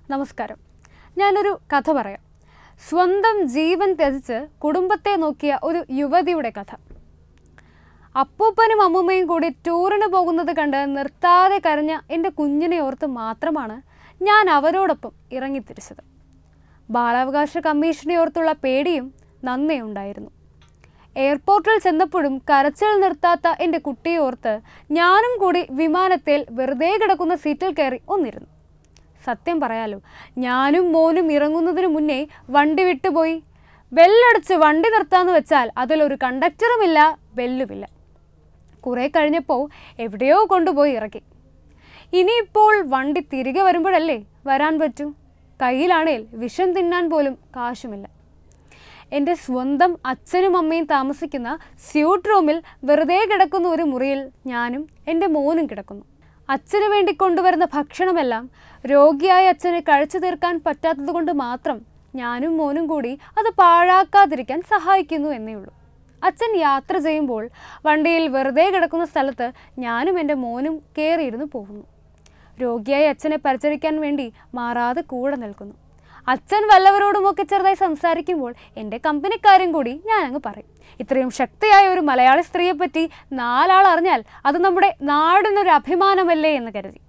നമസ്കാരം ഞാനൊരു കഥ പറയാം സ്വന്തം ജീവൻ ത്യജിച്ച് കുടുംബത്തെ നോക്കിയ ഒരു യുവതിയുടെ കഥ അപ്പൂപ്പനും അമ്മൂമ്മയും കൂടി ടൂറിന് പോകുന്നത് കണ്ട് നിർത്താതെ കരഞ്ഞ എൻ്റെ കുഞ്ഞിനെ ഓർത്ത് മാത്രമാണ് ഞാൻ അവരോടൊപ്പം ഇറങ്ങിത്തിരിച്ചത് ബാലാവകാശ കമ്മീഷനെ ഓർത്തുള്ള പേടിയും നന്നേ ഉണ്ടായിരുന്നു എയർപോർട്ടിൽ ചെന്നപ്പോഴും കരച്ചിൽ നിർത്താത്ത എൻ്റെ കുട്ടിയെ ഓർത്ത് ഞാനും കൂടി വിമാനത്തിൽ വെറുതെ കിടക്കുന്ന സീറ്റിൽ കയറി ഒന്നിരുന്നു സത്യം പറയാലോ ഞാനും മോനും ഇറങ്ങുന്നതിന് മുന്നേ വണ്ടി വിട്ടുപോയി ബെല്ലടിച്ച് വണ്ടി നിർത്താന്ന് വെച്ചാൽ അതിലൊരു കണ്ടക്ടറുമില്ല ബെല്ലുമില്ല കുറേ കഴിഞ്ഞപ്പോൾ എവിടെയോ കൊണ്ടുപോയി ഇറക്കി ഇനിയിപ്പോൾ വണ്ടി തിരികെ വരുമ്പോഴല്ലേ വരാൻ പറ്റൂ കയ്യിലാണേൽ വിഷം തിന്നാൻ പോലും കാശുമില്ല എൻ്റെ സ്വന്തം അച്ഛനും അമ്മയും താമസിക്കുന്ന സ്യൂട്ട് റൂമിൽ വെറുതെ കിടക്കുന്ന ഒരു മുറിയിൽ ഞാനും എൻ്റെ മോനും കിടക്കുന്നു അച്ഛന് വേണ്ടി കൊണ്ടുവരുന്ന ഭക്ഷണമെല്ലാം രോഗിയായ അച്ഛന് കഴിച്ചു തീർക്കാൻ പറ്റാത്തതുകൊണ്ട് മാത്രം ഞാനും മോനും കൂടി അത് പാഴാക്കാതിരിക്കാൻ സഹായിക്കുന്നു എന്നേ ഉള്ളൂ അച്ഛൻ യാത്ര ചെയ്യുമ്പോൾ വണ്ടിയിൽ വെറുതെ കിടക്കുന്ന സ്ഥലത്ത് ഞാനും എൻ്റെ മോനും കയറിയിരുന്ന് പോകുന്നു രോഗിയായ അച്ഛനെ പരിചരിക്കാൻ വേണ്ടി മാറാതെ കൂടെ നിൽക്കുന്നു അച്ഛൻ വല്ലവരോടുമൊക്കെ ചെറുതായി സംസാരിക്കുമ്പോൾ എൻ്റെ കമ്പനിക്കാരും കൂടി ഞാൻ അങ്ങ് പറയും ഇത്രയും ശക്തിയായ ഒരു മലയാളി സ്ത്രീയെപ്പറ്റി നാലാൾ അറിഞ്ഞാൽ അത് നമ്മുടെ നാടിനൊരു അഭിമാനമല്ലേ എന്ന് കരുതി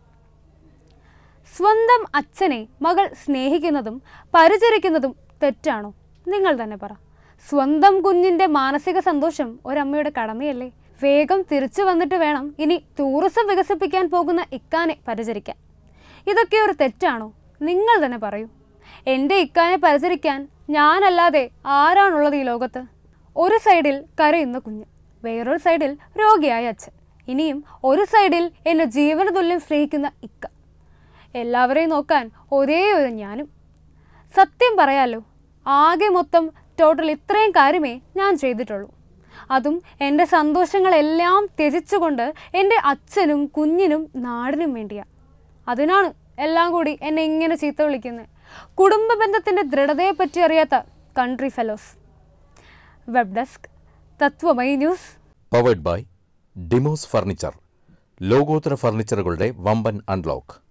സ്വന്തം അച്ഛനെ മകൾ സ്നേഹിക്കുന്നതും പരിചരിക്കുന്നതും തെറ്റാണോ നിങ്ങൾ തന്നെ പറ സ്വന്തം കുഞ്ഞിൻ്റെ മാനസിക സന്തോഷം ഒരമ്മയുടെ കടമയല്ലേ വേഗം തിരിച്ചു വന്നിട്ട് വേണം ഇനി ടൂറിസം വികസിപ്പിക്കാൻ പോകുന്ന ഇക്കാനെ പരിചരിക്കാൻ ഇതൊക്കെ ഒരു തെറ്റാണോ നിങ്ങൾ തന്നെ പറയൂ എൻ്റെ ഇക്കാനെ പരിചരിക്കാൻ ഞാനല്ലാതെ ആരാണുള്ളത് ഈ ലോകത്ത് ഒരു സൈഡിൽ കരയുന്ന കുഞ്ഞ് വേറൊരു സൈഡിൽ രോഗിയായ അച്ഛൻ ഇനിയും ഒരു സൈഡിൽ എന്നെ ജീവന തുല്യം സ്നേഹിക്കുന്ന ഇക്ക എല്ലാവരെയും നോക്കാൻ ഒരേ ഒരു ഞാനും സത്യം പറയാലോ ആകെ മൊത്തം ടോട്ടൽ ഇത്രയും കാര്യമേ ഞാൻ ചെയ്തിട്ടുള്ളൂ അതും എൻ്റെ സന്തോഷങ്ങളെല്ലാം ത്യജിച്ചുകൊണ്ട് എൻ്റെ അച്ഛനും കുഞ്ഞിനും നാടിനും വേണ്ടിയാ അതിനാണ് എല്ലാം കൂടി എന്നെ ഇങ്ങനെ ചീത്ത വിളിക്കുന്നത് കുടുംബ ബന്ധത്തിൻ്റെ ദൃഢതയെപ്പറ്റി അറിയാത്ത കൺട്രി ഫെലോസ് വെബ് ഡെസ്ക് തത്വമൈ ന്യൂസ് പവേഡ് ബൈ ഡിമോസ് ഫർണിച്ചർ ലോകോത്തര ഫർണിച്ചറുകളുടെ വമ്പൻ അൺലോക്ക്